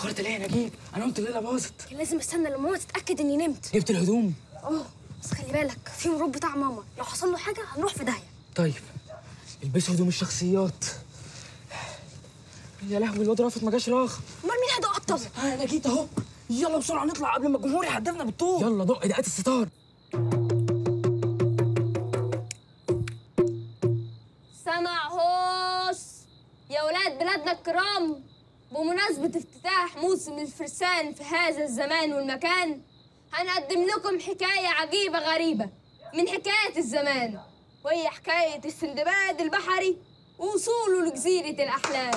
اتاخرت ليه يا نجيب انا قلت الليله باظت كان لازم استنى لما ماما تتاكد اني نمت جبت الهدوم اه بس خلي بالك في مرور بتاع ماما لو حصل له حاجه هنروح في داهيه طيب البسوا هدوم الشخصيات يا لهوي الواد رافض ما جاش راخ امال مين هيدق الطبق ها انا جيت اهو يلا بسرعه نطلع قبل ما الجمهور يحدفنا بالطول يلا دق دقات الستار سمع هوس يا ولاد بلادنا الكرام بمناسبة افتتاح موسم الفرسان في هذا الزمان والمكان هنقدم لكم حكاية عجيبة غريبة من حكاية الزمان وهي حكاية السندباد البحري ووصوله لجزيرة الأحلام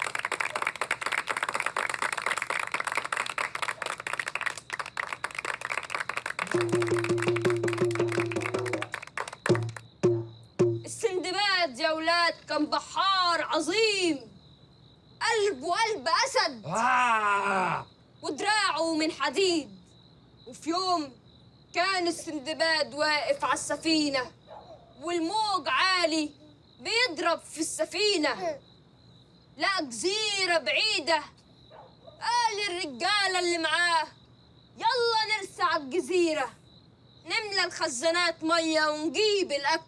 السندباد يا ولاد كان بحار عظيم قلبه قلب أسد آه. ودراعه من حديد وفي يوم كان السندباد واقف على السفينة والموج عالي بيضرب في السفينة لقى جزيرة بعيدة قال الرجالة اللي معاه يلا نرسى على الجزيرة نملى الخزانات مية ونجيب الأكل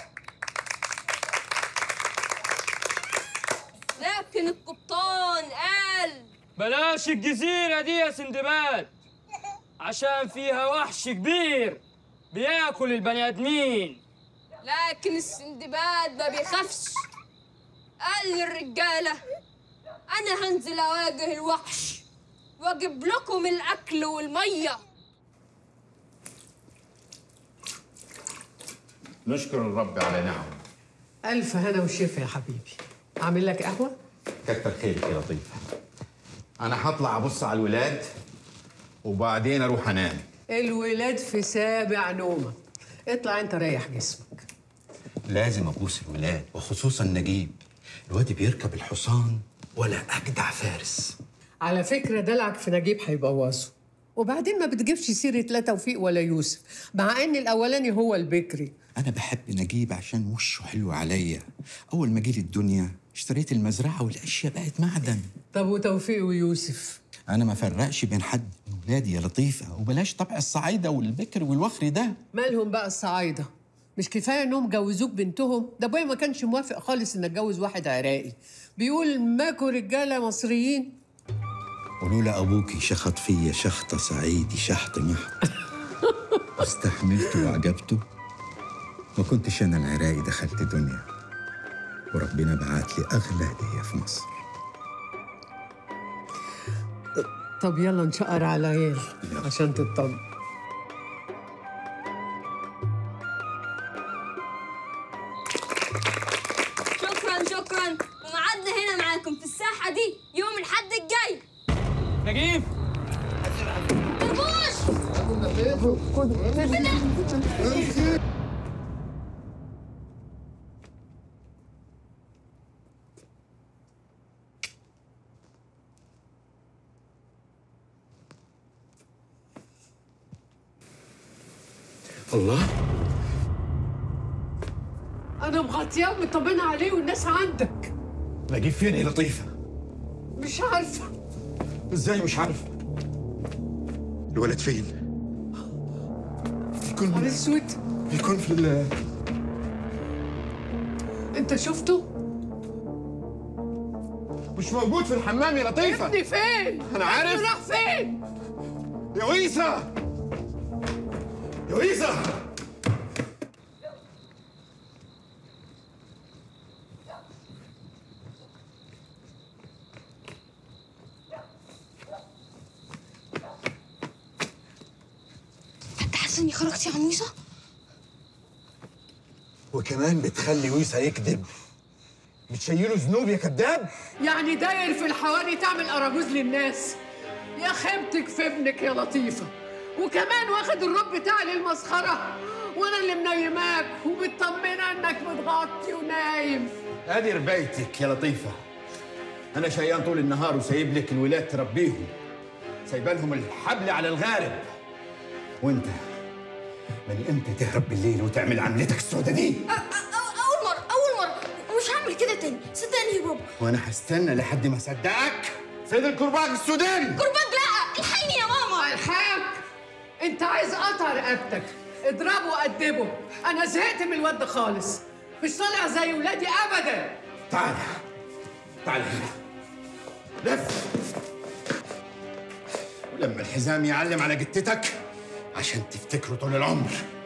لكن القبطان قال بلاش الجزيرة دي يا سندباد عشان فيها وحش كبير بياكل البني آدمين لكن السندباد ما بيخافش قال للرجالة أنا هنزل أواجه الوحش وأجيب لكم الأكل والمية نشكر الرب على نعمه ألف هنا وشفا يا حبيبي أعمل لك قهوة؟ كتر خيرك يا لطيف انا هطلع ابص على الولاد وبعدين اروح انام الولاد في سابع نومك اطلع أنت ريح جسمك لازم ابوس الولاد وخصوصا نجيب الواد بيركب الحصان ولا اجدع فارس على فكرة دلعك في نجيب هيبوظه وبعدين ما بتجيبش سيرة لا توفيق ولا يوسف مع إن الأولاني هو البكري أنا بحب نجيب عشان وشه حلو عليا أول ما جيت الدنيا اشتريت المزرعة والأشياء بقت معدن طب وتوفيق ويوسف أنا ما فرقش بين حد من ولادي يا لطيفة وبلاش طبع الصعايدة والبكر والوخري ده مالهم بقى الصعايدة مش كفاية إنهم جوزوك بنتهم ده أبويا ما كانش موافق خالص إن أتجوز واحد عراقي بيقول ماكو رجالة مصريين ولولا أبوكي شخط فيا شخطة صعيدي شحط محط واستحملته وعجبته ما كنتش أنا العراقي دخلت دنيا وربنا بعت لي أغلى هدية في مصر طب يلا نشقر على عيال عشان تطمن شكرا شكرا وميعادنا هنا معاكم في الساحة دي يوم الحد الجاي نجيب طربوش الله أنا مغطياه ومطمنة عليه والناس عندك نجيب فين يا لطيفه مش عارفة ازاي مش عارف الولد فين نهار يكون اسود يكون في ال انت شفته؟ مش موجود في الحمام يا لطيفه ابني فين؟ أنا عارف. ابني راح فين؟ يا ويسا يا ويسا انت حاسس اني خرجت يا عنيسه وكمان بتخلي ويسا يكذب بتشيله ذنوب يا كذاب يعني داير في الحواري تعمل أراجوز للناس يا خيبتك في ابنك يا لطيفة وكمان واخد الرب بتاعي للمسخرة وأنا اللي منيماك ومطمنة إنك متغطي ونايم ادي ربايتك يا لطيفه انا شيان طول النهار وسايب لك الولاد تربيهم سايبالهم الحبل على الغارب وانت من امتى تهرب بالليل وتعمل عملتك السودة دي اول مره اول مره ومش هعمل كده تاني صدقني يا بابا وانا هستنى لحد ما اصدقك فين الكرباج السوداني كرباج لا الحقيني يا ماما الحاج انت عايز قطع رقبتك اضربه وأدبه انا زهقت من الواد ده خالص مش طالع زي ولادي ابدا تعال تعال هنا لف ولما الحزام يعلم على جتتك عشان تفتكره طول العمر